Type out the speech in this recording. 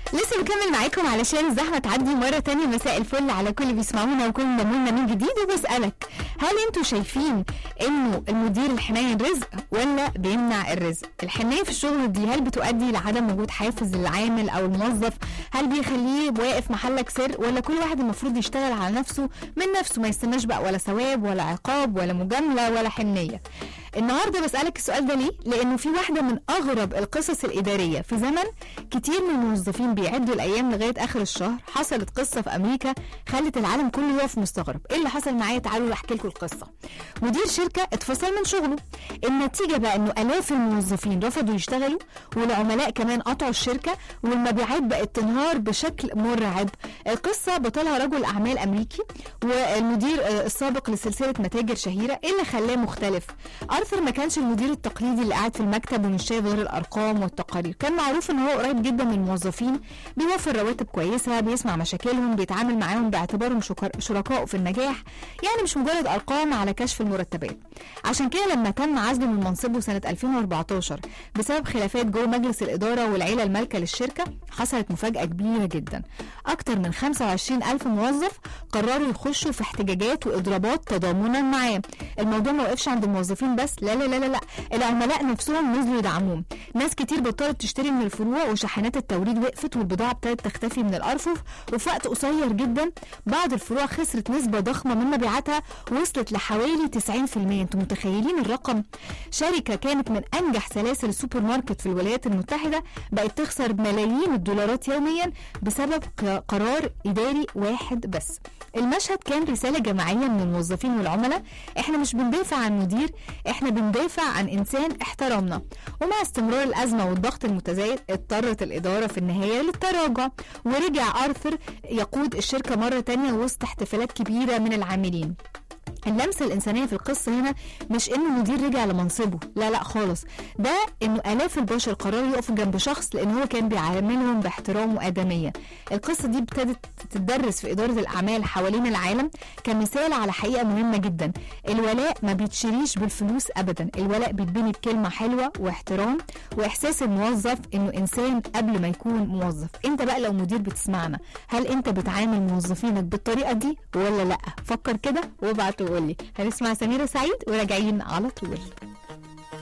لسه بكمل معاكم علشان الزحمه تعدي مره تانية مساء الفل على كل اللي بيسمعونا وكل انضموا من جديد وبسالك هل انتوا شايفين انه المدير الحنين رزق ولا بيمنع الرزق الحنيه في الشغل دي هل بتؤدي لعدم وجود حافز للعامل او الموظف هل بيخليه واقف محلك سر ولا كل واحد المفروض يشتغل على نفسه من نفسه ما يستناش بقى ولا ثواب ولا عقاب ولا مجامله ولا حنيه النهارده بسالك السؤال ده ليه لانه في واحده من اغرب القصص الاداريه في زمن كتير من الموظفين بيعدوا الايام لغايه اخر الشهر حصلت قصه في امريكا خلت العالم كله يقف مستغرب ايه اللي حصل معايا تعالوا احكي لكم القصه مدير شركه اتفصل من شغله النتيجه بقى انه الاف الموظفين رفضوا يشتغلوا والعملاء كمان قطعوا الشركه والمبيعات بقت تنهار بشكل مرعب القصه بطلها رجل اعمال امريكي والمدير آه، السابق لسلسله متاجر شهيره ايه اللي خلاه مختلف ارثر ما كانش المدير التقليدي اللي قاعد في المكتب ومش شايف غير الارقام والتقارير كان معروف ان هو قريب جدا من الموظفين بيوفر رواتب كويسه بيسمع مشاكلهم بيتعامل معاهم باعتبارهم شكر- شركائه في النجاح يعني مش مجرد ارقام على كشف المرتبات عشان كده لما تم عزله من منصبه سنه 2014 بسبب خلافات جوه مجلس الاداره والعيله المالكه للشركه حصلت مفاجاه كبيره جدا اكتر من 25 الف موظف قرروا يخشوا في احتجاجات واضرابات تضامنا معاه الموضوع ما وقفش عند الموظفين بس لا لا لا لا, لا. العملاء نفسهم نزلوا يدعموهم ناس كتير بطلت تشتري من الفروع وشحنات التوريد وقفت والبضاعه ابتدت تختفي من الارفف وفي وقت قصير جدا بعض الفروع خسرت نسبه ضخمه من مبيعاتها وصلت لحوالي 90% انتم متخيلين الرقم شركه كانت من انجح سلاسل السوبر ماركت في الولايات المتحده بقت تخسر ملايين الدولارات يوميا بسبب ق- قرار اداري واحد بس المشهد كان رساله جماعيه من الموظفين والعملاء احنا مش بندافع عن مدير احنا بندافع عن انسان احترمنا ومع استمرار الازمه والضغط المتزايد اضطرت الاداره في النهايه للتراجع ورجع ارثر يقود الشركه مره تانية وسط احتفالات كبيره من العاملين اللمسه الانسانيه في القصه هنا مش ان المدير رجع لمنصبه لا لا خالص ده انه الاف البشر قرروا يقفوا جنب شخص لان هو كان بيعاملهم باحترام وادميه القصه دي ابتدت تدرس في اداره الاعمال حوالين العالم كمثال على حقيقه مهمه جدا الولاء ما بيتشريش بالفلوس ابدا الولاء بيتبني بكلمه حلوه واحترام واحساس الموظف انه انسان قبل ما يكون موظف انت بقى لو مدير بتسمعنا هل انت بتعامل موظفينك بالطريقه دي ولا لا فكر كده وابعت وقول لي هنسمع سميرة سعيد وراجعين على طول